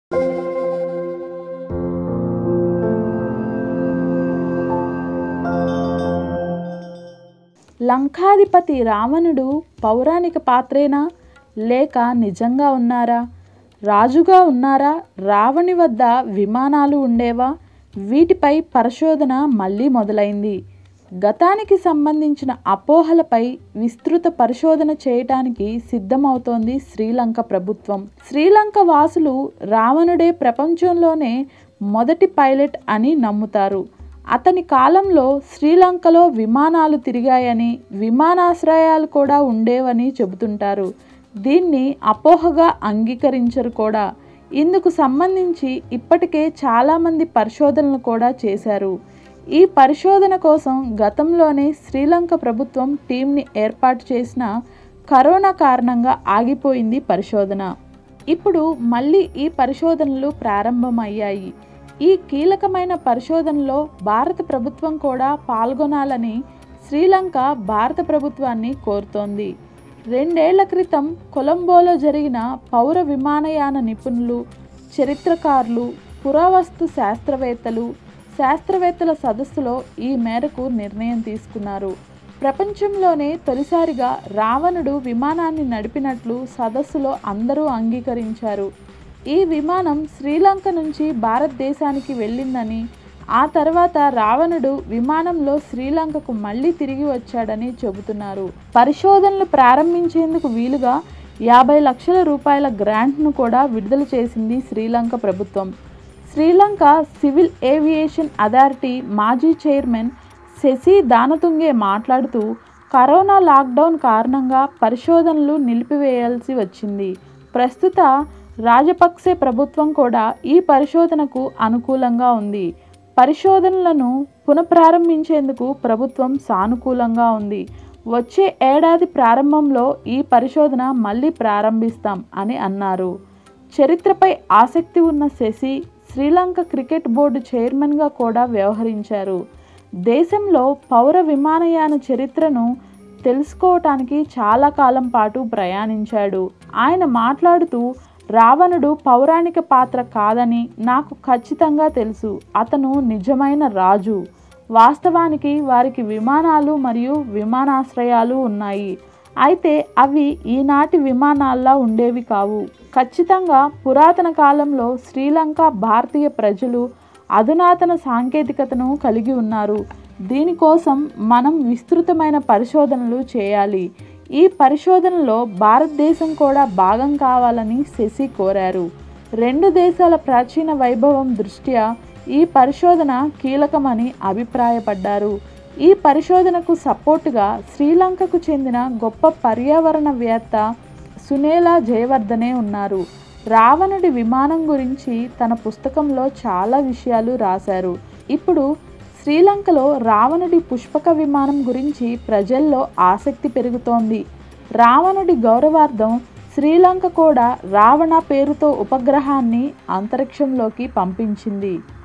లంకాధిపతి రావణుడు పౌరాణిక పాత్రేనా లేక నిజంగా ఉన్నారా రాజుగా ఉన్నారా రావణి వద్ద విమానాలు ఉండేవా వీటిపై పరిశోధన మళ్ళీ మొదలైంది గతానికి సంబంధించిన అపోహలపై విస్తృత పరిశోధన చేయటానికి సిద్ధమవుతోంది శ్రీలంక ప్రభుత్వం శ్రీలంక వాసులు రావణుడే ప్రపంచంలోనే మొదటి పైలట్ అని నమ్ముతారు అతని కాలంలో శ్రీలంకలో విమానాలు తిరిగాయని విమానాశ్రయాలు కూడా ఉండేవని చెబుతుంటారు దీన్ని అపోహగా అంగీకరించరు కూడా ఇందుకు సంబంధించి ఇప్పటికే చాలామంది పరిశోధనలు కూడా చేశారు ఈ పరిశోధన కోసం గతంలోనే శ్రీలంక ప్రభుత్వం టీంని ఏర్పాటు చేసిన కరోనా కారణంగా ఆగిపోయింది పరిశోధన ఇప్పుడు మళ్ళీ ఈ పరిశోధనలు ప్రారంభమయ్యాయి ఈ కీలకమైన పరిశోధనలో భారత ప్రభుత్వం కూడా పాల్గొనాలని శ్రీలంక భారత ప్రభుత్వాన్ని కోరుతోంది రెండేళ్ల క్రితం కొలంబోలో జరిగిన పౌర విమానయాన నిపుణులు చరిత్రకారులు పురావస్తు శాస్త్రవేత్తలు శాస్త్రవేత్తల సదస్సులో ఈ మేరకు నిర్ణయం తీసుకున్నారు ప్రపంచంలోనే తొలిసారిగా రావణుడు విమానాన్ని నడిపినట్లు సదస్సులో అందరూ అంగీకరించారు ఈ విమానం శ్రీలంక నుంచి భారతదేశానికి వెళ్ళిందని ఆ తర్వాత రావణుడు విమానంలో శ్రీలంకకు మళ్ళీ తిరిగి వచ్చాడని చెబుతున్నారు పరిశోధనలు ప్రారంభించేందుకు వీలుగా యాభై లక్షల రూపాయల గ్రాంట్ను కూడా విడుదల చేసింది శ్రీలంక ప్రభుత్వం శ్రీలంక సివిల్ ఏవియేషన్ అథారిటీ మాజీ చైర్మన్ శశి దానతుంగే మాట్లాడుతూ కరోనా లాక్డౌన్ కారణంగా పరిశోధనలు నిలిపివేయాల్సి వచ్చింది ప్రస్తుత రాజపక్సే ప్రభుత్వం కూడా ఈ పరిశోధనకు అనుకూలంగా ఉంది పరిశోధనలను పునఃప్రారంభించేందుకు ప్రభుత్వం సానుకూలంగా ఉంది వచ్చే ఏడాది ప్రారంభంలో ఈ పరిశోధన మళ్ళీ ప్రారంభిస్తాం అని అన్నారు చరిత్రపై ఆసక్తి ఉన్న శశి శ్రీలంక క్రికెట్ బోర్డు చైర్మన్గా కూడా వ్యవహరించారు దేశంలో పౌర విమానయాన చరిత్రను తెలుసుకోవటానికి చాలా కాలం పాటు ప్రయాణించాడు ఆయన మాట్లాడుతూ రావణుడు పౌరాణిక పాత్ర కాదని నాకు ఖచ్చితంగా తెలుసు అతను నిజమైన రాజు వాస్తవానికి వారికి విమానాలు మరియు విమానాశ్రయాలు ఉన్నాయి అయితే అవి ఈనాటి విమానాల్లా ఉండేవి కావు ఖచ్చితంగా పురాతన కాలంలో శ్రీలంక భారతీయ ప్రజలు అధునాతన సాంకేతికతను కలిగి ఉన్నారు దీనికోసం మనం విస్తృతమైన పరిశోధనలు చేయాలి ఈ పరిశోధనలో భారతదేశం కూడా భాగం కావాలని శశి కోరారు రెండు దేశాల ప్రాచీన వైభవం దృష్ట్యా ఈ పరిశోధన కీలకమని అభిప్రాయపడ్డారు ఈ పరిశోధనకు సపోర్టుగా శ్రీలంకకు చెందిన గొప్ప పర్యావరణవేత్త సునేలా జయవర్ధనే ఉన్నారు రావణుడి విమానం గురించి తన పుస్తకంలో చాలా విషయాలు రాశారు ఇప్పుడు శ్రీలంకలో రావణుడి పుష్పక విమానం గురించి ప్రజల్లో ఆసక్తి పెరుగుతోంది రావణుడి గౌరవార్థం శ్రీలంక కూడా రావణ పేరుతో ఉపగ్రహాన్ని అంతరిక్షంలోకి పంపించింది